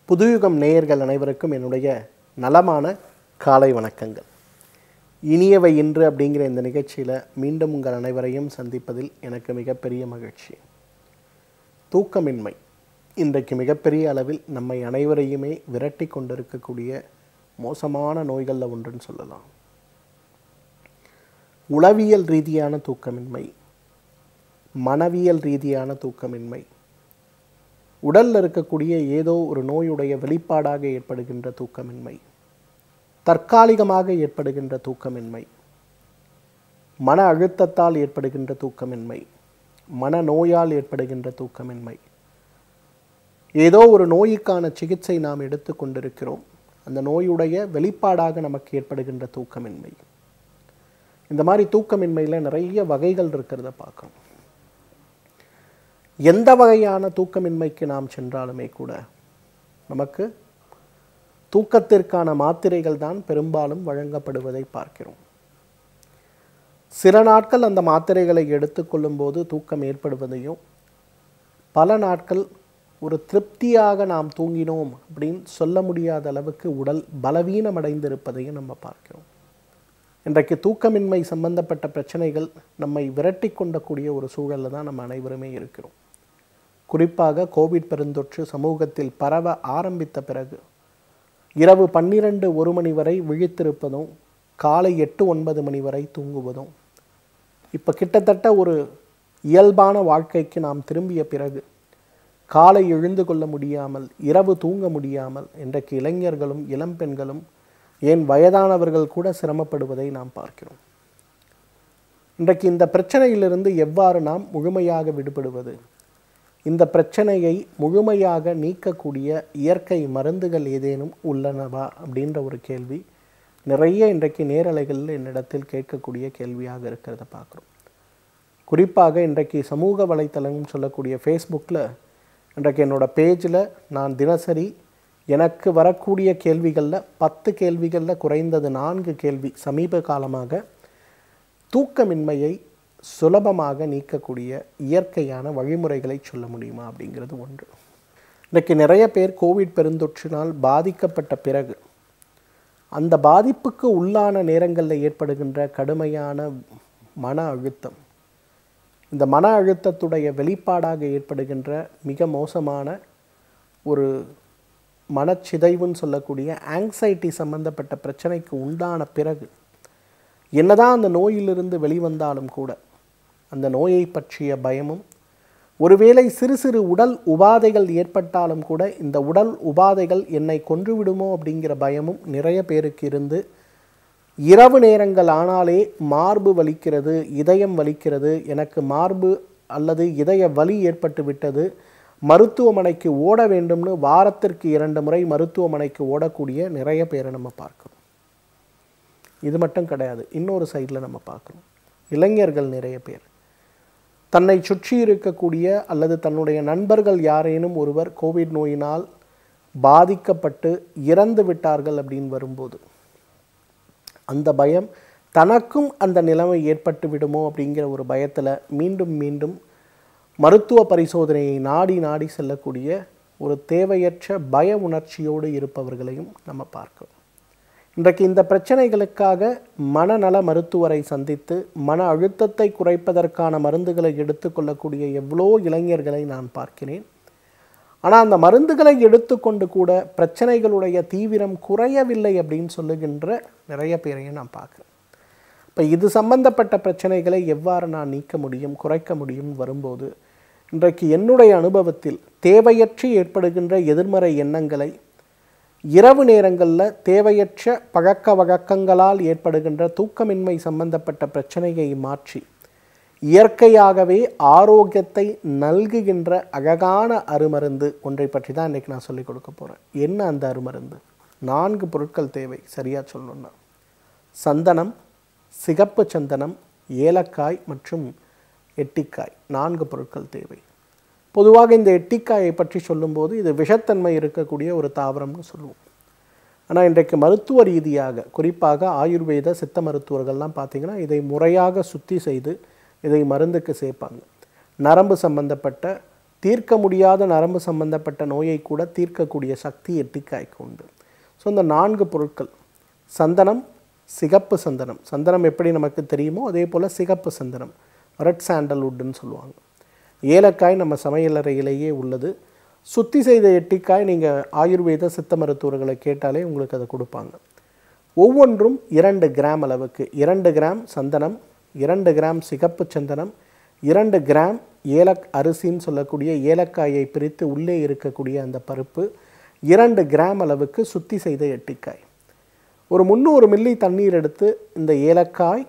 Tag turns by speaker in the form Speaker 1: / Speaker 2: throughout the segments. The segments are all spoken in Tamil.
Speaker 1: புதுயுகம் நேயர்கள் அனைவருக்கும் என்னுடைய நலமான காலை வணக்கங்கள் இனியவை இன்று அப்படிங்கிற இந்த நிகழ்ச்சியில் மீண்டும் உங்கள் அனைவரையும் சந்திப்பதில் எனக்கு மிகப்பெரிய மகிழ்ச்சி தூக்கமின்மை இன்றைக்கு மிகப்பெரிய அளவில் நம்மை அனைவரையுமே விரட்டி கொண்டிருக்கக்கூடிய மோசமான நோய்களில் ஒன்றுன்னு சொல்லலாம் உளவியல் ரீதியான தூக்கமின்மை மனவியல் ரீதியான தூக்கமின்மை உடல்ல இருக்கக்கூடிய ஏதோ ஒரு நோயுடைய வெளிப்பாடாக ஏற்படுகின்ற தூக்கமின்மை தற்காலிகமாக ஏற்படுகின்ற தூக்கமின்மை மன அழுத்தத்தால் ஏற்படுகின்ற தூக்கமின்மை மன நோயால் ஏற்படுகின்ற தூக்கமின்மை ஏதோ ஒரு நோய்க்கான சிகிச்சை நாம் எடுத்துக்கொண்டிருக்கிறோம் அந்த நோயுடைய வெளிப்பாடாக நமக்கு ஏற்படுகின்ற தூக்கமின்மை இந்த மாதிரி தூக்கமின்மையில் நிறைய வகைகள் இருக்கிறத பார்க்குறோம் எந்த வகையான தூக்கமின்மைக்கு நாம் சென்றாலுமே கூட நமக்கு தூக்கத்திற்கான மாத்திரைகள் தான் பெரும்பாலும் வழங்கப்படுவதை பார்க்கிறோம் சில நாட்கள் அந்த மாத்திரைகளை எடுத்துக்கொள்ளும் போது தூக்கம் ஏற்படுவதையும் பல நாட்கள் ஒரு திருப்தியாக நாம் தூங்கினோம் அப்படின்னு சொல்ல முடியாத அளவுக்கு உடல் பலவீனமடைந்திருப்பதையும் நம்ம பார்க்கிறோம் இன்றைக்கு தூக்கமின்மை சம்பந்தப்பட்ட பிரச்சனைகள் நம்மை விரட்டி கொண்டக்கூடிய ஒரு சூழலில் தான் நம்ம அனைவருமே இருக்கிறோம் குறிப்பாக கோவிட் பெருந்தொற்று சமூகத்தில் பரவ ஆரம்பித்த பிறகு இரவு பன்னிரண்டு ஒரு மணி வரை விழித்திருப்பதும் காலை எட்டு ஒன்பது மணி வரை தூங்குவதும் இப்போ கிட்டத்தட்ட ஒரு இயல்பான வாழ்க்கைக்கு நாம் திரும்பிய பிறகு காலை எழுந்து கொள்ள முடியாமல் இரவு தூங்க முடியாமல் இன்றைக்கு இளைஞர்களும் இளம்பெண்களும் ஏன் வயதானவர்கள் கூட சிரமப்படுவதை நாம் பார்க்கிறோம் இன்றைக்கு இந்த பிரச்சனையிலிருந்து எவ்வாறு நாம் முழுமையாக விடுபடுவது இந்த பிரச்சனையை முழுமையாக நீக்கக்கூடிய இயற்கை மருந்துகள் ஏதேனும் உள்ளனவா அப்படின்ற ஒரு கேள்வி நிறைய இன்றைக்கு நேரலைகளில் என்னிடத்தில் கேட்கக்கூடிய கேள்வியாக இருக்கிறத பார்க்குறோம் குறிப்பாக இன்றைக்கு சமூக வலைத்தளம் சொல்லக்கூடிய ஃபேஸ்புக்கில் இன்றைக்கு என்னோடய பேஜில் நான் தினசரி எனக்கு வரக்கூடிய கேள்விகளில் பத்து கேள்விகளில் குறைந்தது நான்கு கேள்வி சமீப காலமாக தூக்கமின்மையை சுலபமாக நீக்கக்கூடிய இயற்கையான வழிமுறைகளை சொல்ல முடியுமா அப்படிங்கிறது ஒன்று இன்றைக்கு நிறைய பேர் கோவிட் பெருந்தொற்றினால் பாதிக்கப்பட்ட பிறகு அந்த பாதிப்புக்கு உள்ளான நேரங்களில் ஏற்படுகின்ற கடுமையான மன அழுத்தம் இந்த மன அழுத்தத்துடைய வெளிப்பாடாக ஏற்படுகின்ற மிக மோசமான ஒரு மனச்சிதைவுன்னு சொல்லக்கூடிய ஆங்ஸைட்டி சம்பந்தப்பட்ட பிரச்சனைக்கு உண்டான பிறகு என்னதான் அந்த நோயிலிருந்து வெளிவந்தாலும் கூட அந்த நோயை பற்றிய பயமும் ஒருவேளை சிறு சிறு உடல் உபாதைகள் ஏற்பட்டாலும் கூட இந்த உடல் உபாதைகள் என்னை கொன்றுவிடுமோ அப்படிங்கிற பயமும் நிறைய பேருக்கு இருந்து இரவு நேரங்கள் ஆனாலே மார்பு வலிக்கிறது இதயம் வலிக்கிறது எனக்கு மார்பு அல்லது இதய வலி ஏற்பட்டு விட்டது மருத்துவமனைக்கு ஓட வேண்டும்னு வாரத்திற்கு இரண்டு முறை மருத்துவமனைக்கு ஓடக்கூடிய நிறைய பேரை நம்ம பார்க்கிறோம் இது மட்டும் கிடையாது இன்னொரு சைடில் நம்ம பார்க்குறோம் இளைஞர்கள் நிறைய பேர் தன்னை சுற்றி இருக்கக்கூடிய அல்லது தன்னுடைய நண்பர்கள் யாரேனும் ஒருவர் கோவிட் நோயினால் பாதிக்கப்பட்டு இறந்து விட்டார்கள் அப்படின்னு வரும்போது அந்த பயம் தனக்கும் அந்த நிலைமை ஏற்பட்டு விடுமோ அப்படிங்கிற ஒரு பயத்தில் மீண்டும் மீண்டும் மருத்துவ பரிசோதனையை நாடி நாடி செல்லக்கூடிய ஒரு தேவையற்ற பய உணர்ச்சியோடு இருப்பவர்களையும் நம்ம பார்க்கிறோம் இன்றைக்கு இந்த பிரச்சனைகளுக்காக மனநல மருத்துவரை சந்தித்து மன அழுத்தத்தை குறைப்பதற்கான மருந்துகளை எடுத்துக்கொள்ளக்கூடிய எவ்வளோ இளைஞர்களை நான் பார்க்கிறேன் ஆனால் அந்த மருந்துகளை எடுத்துக்கொண்டு கூட பிரச்சனைகளுடைய தீவிரம் குறையவில்லை அப்படின்னு சொல்லுகின்ற நிறைய பேரையும் நான் பார்க்குறேன் இப்போ இது சம்பந்தப்பட்ட பிரச்சனைகளை எவ்வாறு நான் நீக்க முடியும் குறைக்க முடியும் வரும்போது இன்றைக்கு என்னுடைய அனுபவத்தில் தேவையற்று ஏற்படுகின்ற எதிர்மறை எண்ணங்களை இரவு நேரங்களில் தேவையற்ற பழக்க வழக்கங்களால் ஏற்படுகின்ற தூக்கமின்மை சம்பந்தப்பட்ட பிரச்சனையை மாற்றி இயற்கையாகவே ஆரோக்கியத்தை நல்குகின்ற அழகான அருமருந்து ஒன்றை பற்றி தான் இன்றைக்கி நான் சொல்லிக் கொடுக்க போகிறேன் என்ன அந்த அருமருந்து நான்கு பொருட்கள் தேவை சரியாக சொல்லணும்னா சந்தனம் சிகப்பு சந்தனம் ஏலக்காய் மற்றும் எட்டிக்காய் நான்கு பொருட்கள் தேவை பொதுவாக இந்த எட்டிக்காயை பற்றி சொல்லும்போது இது விஷத்தன்மை இருக்கக்கூடிய ஒரு தாவரம்னு சொல்லுவோம் ஆனால் இன்றைக்கு மருத்துவ ரீதியாக குறிப்பாக ஆயுர்வேத சித்த மருத்துவர்கள்லாம் பார்த்திங்கன்னா இதை முறையாக சுத்தி செய்து இதை மருந்துக்கு சேர்ப்பாங்க நரம்பு சம்பந்தப்பட்ட தீர்க்க முடியாத நரம்பு சம்பந்தப்பட்ட நோயை கூட தீர்க்கக்கூடிய சக்தி எட்டிக்காய்க்கு உண்டு ஸோ இந்த நான்கு பொருட்கள் சந்தனம் சிகப்பு சந்தனம் சந்தனம் எப்படி நமக்கு தெரியுமோ அதே போல் சிகப்பு சந்தனம் ரெட் சாண்டல்வுட்னு சொல்லுவாங்க ஏலக்காய் நம்ம சமையலறையிலேயே உள்ளது சுத்தி செய்த எட்டிக்காய் நீங்கள் ஆயுர்வேத சித்த மருத்துவர்களை கேட்டாலே உங்களுக்கு அதை கொடுப்பாங்க ஒவ்வொன்றும் இரண்டு கிராம் அளவுக்கு இரண்டு கிராம் சந்தனம் இரண்டு கிராம் சிகப்பு சந்தனம் இரண்டு கிராம் ஏலக் அரிசின்னு சொல்லக்கூடிய ஏலக்காயை பிரித்து உள்ளே இருக்கக்கூடிய அந்த பருப்பு இரண்டு கிராம் அளவுக்கு சுத்தி செய்த எட்டிக்காய் ஒரு முந்நூறு மில்லி தண்ணீர் எடுத்து இந்த ஏலக்காய்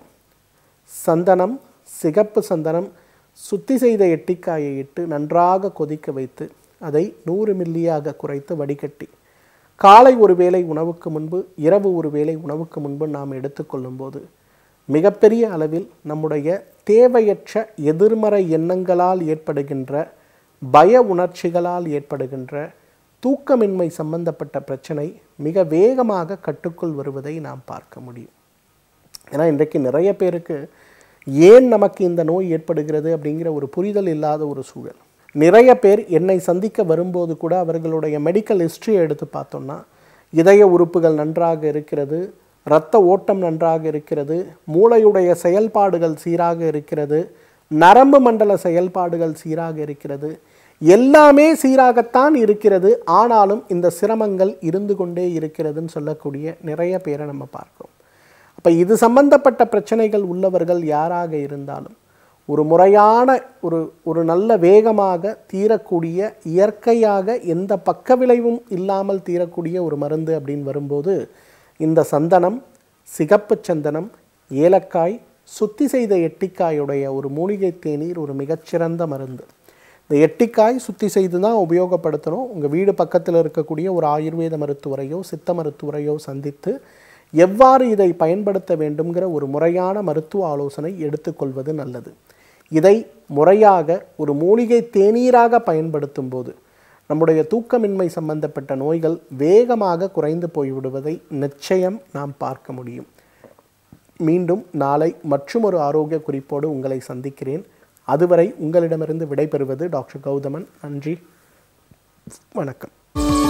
Speaker 1: சந்தனம் சிகப்பு சந்தனம் சுத்தி செய்த எட்டிக்காயை இட்டு நன்றாக கொதிக்க வைத்து அதை நூறு மில்லியாக குறைத்து வடிகட்டி காலை ஒரு வேளை உணவுக்கு முன்பு இரவு ஒரு வேளை உணவுக்கு முன்பு நாம் எடுத்துக்கொள்ளும்போது மிகப்பெரிய அளவில் நம்முடைய தேவையற்ற எதிர்மறை எண்ணங்களால் ஏற்படுகின்ற பய உணர்ச்சிகளால் ஏற்படுகின்ற தூக்கமின்மை சம்பந்தப்பட்ட பிரச்சனை மிக வேகமாக கட்டுக்குள் வருவதை நாம் பார்க்க முடியும் ஏன்னா இன்றைக்கு நிறைய பேருக்கு ஏன் நமக்கு இந்த நோய் ஏற்படுகிறது அப்படிங்கிற ஒரு புரிதல் இல்லாத ஒரு சூழல் நிறைய பேர் என்னை சந்திக்க வரும்போது கூட அவர்களுடைய மெடிக்கல் ஹிஸ்ட்ரியை எடுத்து பார்த்தோம்னா இதய உறுப்புகள் நன்றாக இருக்கிறது இரத்த ஓட்டம் நன்றாக இருக்கிறது மூளையுடைய செயல்பாடுகள் சீராக இருக்கிறது நரம்பு மண்டல செயல்பாடுகள் சீராக இருக்கிறது எல்லாமே சீராகத்தான் இருக்கிறது ஆனாலும் இந்த சிரமங்கள் இருந்து கொண்டே இருக்கிறதுன்னு சொல்லக்கூடிய நிறைய பேரை நம்ம பார்க்கிறோம் அப்போ இது சம்பந்தப்பட்ட பிரச்சனைகள் உள்ளவர்கள் யாராக இருந்தாலும் ஒரு முறையான ஒரு ஒரு நல்ல வேகமாக தீரக்கூடிய இயற்கையாக எந்த பக்க விளைவும் இல்லாமல் தீரக்கூடிய ஒரு மருந்து அப்படின்னு வரும்போது இந்த சந்தனம் சிகப்பு சந்தனம் ஏலக்காய் சுத்தி செய்த எட்டிக்காயுடைய ஒரு மூலிகை தேநீர் ஒரு மிகச்சிறந்த மருந்து இந்த எட்டிக்காய் சுத்தி செய்து தான் உபயோகப்படுத்தணும் உங்கள் வீடு பக்கத்தில் இருக்கக்கூடிய ஒரு ஆயுர்வேத மருத்துவரையோ சித்த மருத்துவரையோ சந்தித்து எவ்வாறு இதை பயன்படுத்த வேண்டும்ங்கிற ஒரு முறையான மருத்துவ ஆலோசனை எடுத்துக்கொள்வது நல்லது இதை முறையாக ஒரு மூலிகை தேநீராக பயன்படுத்தும் போது நம்முடைய தூக்கமின்மை சம்பந்தப்பட்ட நோய்கள் வேகமாக குறைந்து போய்விடுவதை நிச்சயம் நாம் பார்க்க முடியும் மீண்டும் நாளை மற்றுமொரு ஆரோக்கிய குறிப்போடு உங்களை சந்திக்கிறேன் அதுவரை உங்களிடமிருந்து விடைபெறுவது டாக்டர் கௌதமன் நன்றி வணக்கம்